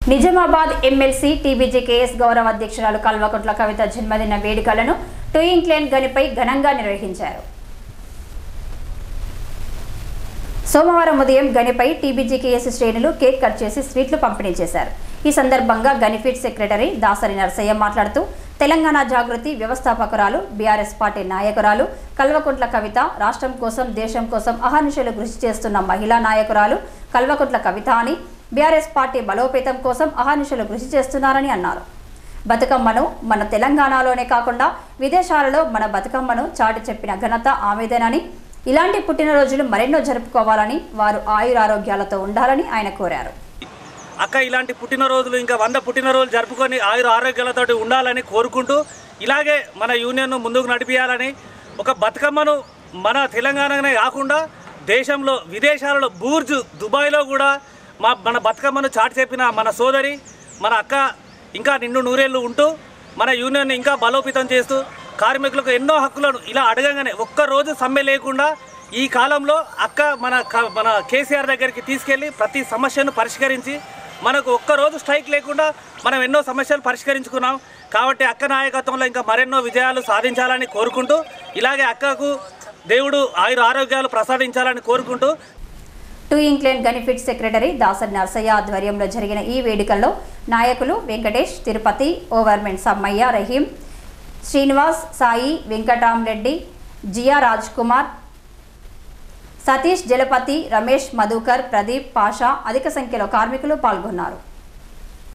Nizamabad MLC TBGKS గౌరవ అధ్యక్షురాలు కల్వకుంట్ల కవిత జన్మదిన వేడుకలను టూయింగ్లేన్ గనిపై ఘనంగా నిర్వహించారు సోమవారం ఉదయం గనిపై టీబీజీకేఎస్ శ్రేణులు కేక్ కట్ చేసి స్వీట్లు పంపిణీ చేశారు ఈ సందర్భంగా గనిఫిట్ సెక్రటరీ దాసరి నరసయ్య మాట్లాడుతూ తెలంగాణ జాగృతి వ్యవస్థాపకురాలు బీఆర్ఎస్ పార్టీ నాయకురాలు కల్వకుంట్ల కవిత రాష్ట్రం కోసం దేశం కోసం అహర్నిశలు కృషి చేస్తున్న మహిళా నాయకురాలు కల్వకుంట్ల కవిత అని బీఆర్ఎస్ పార్టీ బలోపేతం కోసం అహర్నిశలు కృషి చేస్తున్నారని అన్నారు బతుకమ్మను మన తెలంగాణలోనే కాకుండా విదేశాలలో మన బతుకమ్మను చాటి చెప్పిన ఘనత ఆమెదేనని ఇలాంటి పుట్టినరోజులు మరెన్నో జరుపుకోవాలని వారు ఆయురారోగ్యాలతో ఉండాలని ఆయన కోరారు అక్క ఇలాంటి పుట్టినరోజులు ఇంకా వంద పుట్టినరోజులు జరుపుకొని ఆయుర ఆరోగ్యాలతోటి ఉండాలని కోరుకుంటూ ఇలాగే మన యూనియన్ను ముందుకు నడిపించాలని ఒక బతుకమ్మను మన తెలంగాణనే కాకుండా దేశంలో విదేశాలలో బూర్జ్ దుబాయ్లో కూడా మా మన బతుకమ్మను చాటి చెప్పిన మన సోదరి మన అక్క ఇంకా నిండు నూరేళ్ళు ఉంటూ మన యూనియన్ ఇంకా బలోపేతం చేస్తూ కార్మికులకు ఎన్నో హక్కులను ఇలా అడగగానే ఒక్కరోజు సమ్మె లేకుండా ఈ కాలంలో అక్క మన క- మన కేసీఆర్ దగ్గరికి తీసుకెళ్ళి ప్రతి సమస్యను పరిష్కరించి మనకు ఒక్కరోజు స్ట్రైక్ లేకుండా మనం ఎన్నో సమస్యలు పరిష్కరించుకున్నాం కాబట్టి అక్క నాయకత్వంలో ఇంకా మరెన్నో విజయాలు సాధించాలని కోరుకుంటూ ఇలాగే అక్కకు దేవుడు ఆయుర ఆరోగ్యాలు ప్రసాదించాలని కోరుకుంటూ టూ ఇంక్లేన్ గనిఫిట్ సెక్రటరీ దాసరి నర్సయ్య ఆధ్వర్యంలో జరిగిన ఈ వేడుకల్లో నాయకులు వెంకటేష్ తిరుపతి ఓవర్మెంట్ సమ్మయ్య రహీం శ్రీనివాస్ సాయి వెంకటరామరెడ్డి జియా రాజ్ కుమార్ సతీష్ జలపతి రమేష్ మధుకర్ ప్రదీప్ పాషా అధిక సంఖ్యలో కార్మికులు పాల్గొన్నారు